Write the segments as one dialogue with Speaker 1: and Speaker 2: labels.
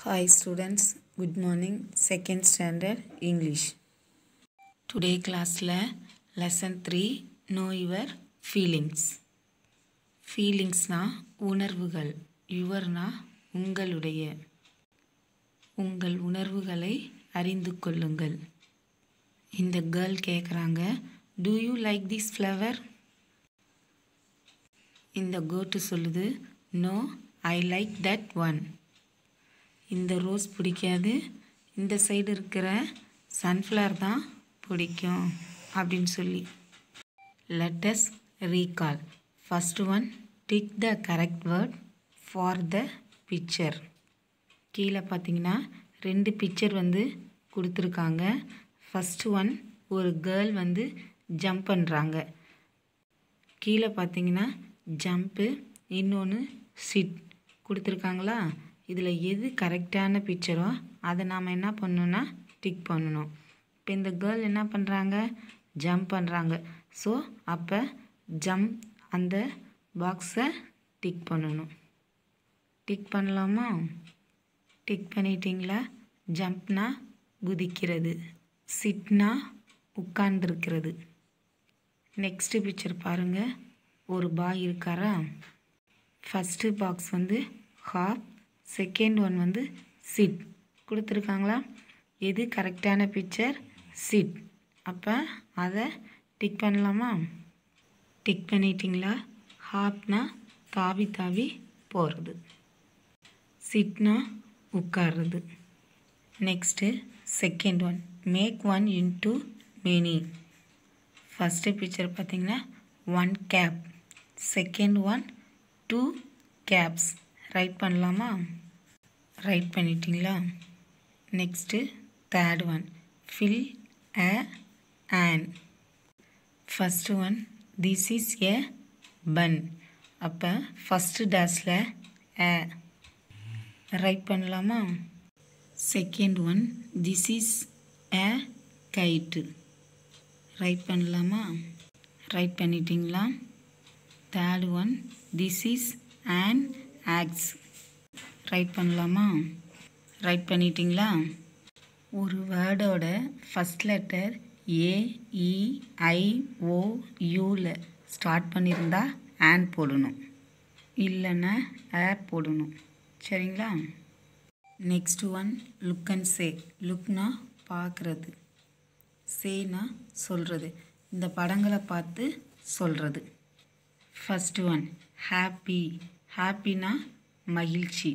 Speaker 1: Hi students, good morning. Second standard English. Today classல lesson 3 know your feelings. ஃபீலிங்ஸ்னா உணர்வுகள் யுவர்னா உங்களுடைய உங்கள் உணர்வுகளை அறிந்து கொள்ளுங்கள் இந்த கேர்ள் கேட்குறாங்க do you like this flower இந்த கோட்டு சொல்லுது no I like that one இந்த ரோஸ் பிடிக்காது இந்த சைடு இருக்கிற சன்ஃப்ளவர் தான் பிடிக்கும் அப்படின்னு சொல்லி let's recall first one tick the correct word for the picture கீழே பார்த்தீங்கன்னா ரெண்டு பிக்சர் வந்து கொடுத்துருக்காங்க ஃபஸ்ட்டு ஒன் ஒரு கேர்ள் வந்து ஜம்ப் பண்ணுறாங்க கீழே பார்த்தீங்கன்னா ஜம்ப்பு இன்னொன்று சிட் கொடுத்துருக்காங்களா இதில் எது கரெக்டான பிக்சரோ அதை நாம் என்ன பண்ணணும்னா டிக் பண்ணணும் இப்போ இந்த கேர்ள் என்ன பண்ணுறாங்க ஜம்ப் பண்ணுறாங்க ஸோ அப்போ ஜம்ப் அந்த பாக்ஸை டிக் பண்ணணும் டிக் பண்ணலாமா டிக் பண்ணிட்டீங்களா ஜம்ப்னா குதிக்கிறது சிட்னா உட்கார்ந்துருக்கிறது நெக்ஸ்ட்டு பிக்சர் பாருங்கள் ஒரு பாய் இருக்காரா ஃபஸ்ட்டு பாக்ஸ் வந்து ஹாப் செகண்ட் ஒன் வந்து சிட் கொடுத்துருக்காங்களா எது கரெக்டான பிக்சர் சிட் அப்போ அதை டிக் பண்ணலாமா டிக் பண்ணிட்டீங்களா ஹாப்னா தாவி தாவி போகிறது சிட்னா உட்கார்றது next second one make one into many first picture பார்த்தீங்கன்னா one cap second one two caps write பண்ணலாமா ரைட் பண்ணிட்டீங்களா next third one fill a an first one this is a bun அப்போ ஃபஸ்ட்டு டேஸில் ஏ ரைட் பண்ணலாமா second one this is a kite write பண்ணலாமா write பண்ணிட்டீங்களா third one this is an ox write பண்ணலாமா write பண்ணிட்டீங்களா ஒரு வேர்டோட first letter A E I O யூவில் start பண்ணியிருந்தா ஆன் போடணும் இல்லைன்னா ஏ போடணும் சரிங்களா next one look and say லுக்னா பார்க்குறது சேனா சொல்கிறது இந்த படங்களை பார்த்து சொல்கிறது ஃபஸ்ட்டு ஒன் ஹாப்பி ஹாப்பினா மகிழ்ச்சி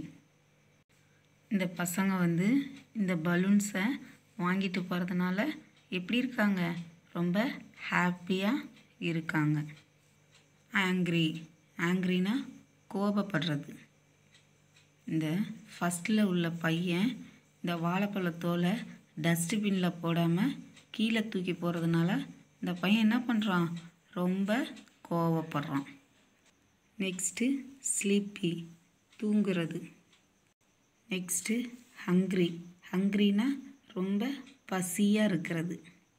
Speaker 1: இந்த பசங்க வந்து இந்த பலூன்ஸை வாங்கிட்டு போகிறதுனால எப்படி இருக்காங்க ரொம்ப ஹாப்பியாக இருக்காங்க ஆங்க்ரி ஆங்க்ரினா கோபப்படுறது இந்த ஃபஸ்ட்டில் உள்ள பையன் இந்த வாழைப்பழத்தோலை டஸ்ட்பினில் போடாமல் கீழே தூக்கி போகிறதுனால இந்த பையன் என்ன பண்ணுறான் ரொம்ப கோவப்படுறான் நெக்ஸ்ட்டு ஸ்லீப்பி தூங்குறது நெக்ஸ்ட்டு ஹங்க்ரி ஹங்க்ரினா ரொம்ப பசியாக இருக்கிறது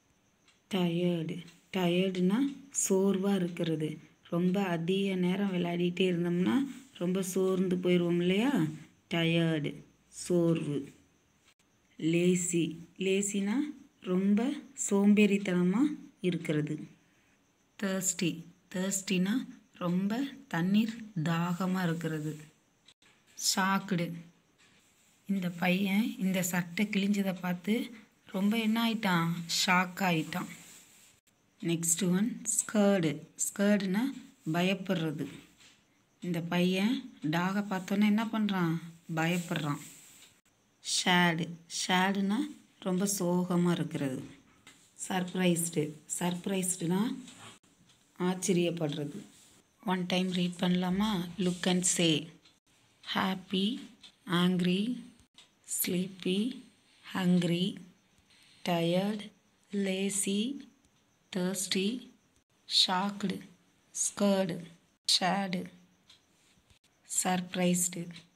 Speaker 1: டயர்டு டயர்டுனா சோர்வாக இருக்கிறது ரொம்ப அதிக நேரம் விளையாடிட்டே இருந்தோம்னா ரொம்ப சோர்ந்து போயிடுவோம் இல்லையா டயர்டு சோர்வு லேசி லேசினா ரொம்ப சோம்பேறித்தனமாக இருக்கிறது தேர்ஸ்டி தேர்ஸ்டினா ரொம்ப தண்ணீர் தாகமாக இருக்கிறது ஷாக்குடு இந்த பையன் இந்த சட்டை கிழிஞ்சதை பார்த்து ரொம்ப என்ன ஆயிட்டான் ஷாக் ஆயிட்டான் நெக்ஸ்ட் ஒன் ஸ்கர்டு ஸ்கர்டுனா பயப்படுறது இந்த பையன் டாகை பார்த்தோன்னே என்ன பண்ணுறான் பயப்படுறான் ஷேடு ஷேடுனா ரொம்ப சோகமாக இருக்கிறது சர்ப்ரைஸ்டு சர்ப்ரைஸ்டுனா ஆச்சரியப்படுறது ஒன் டைம் ரீட் பண்ணலாமா look and say happy angry sleepy hungry tired lazy thirsty shocked scared sad surprised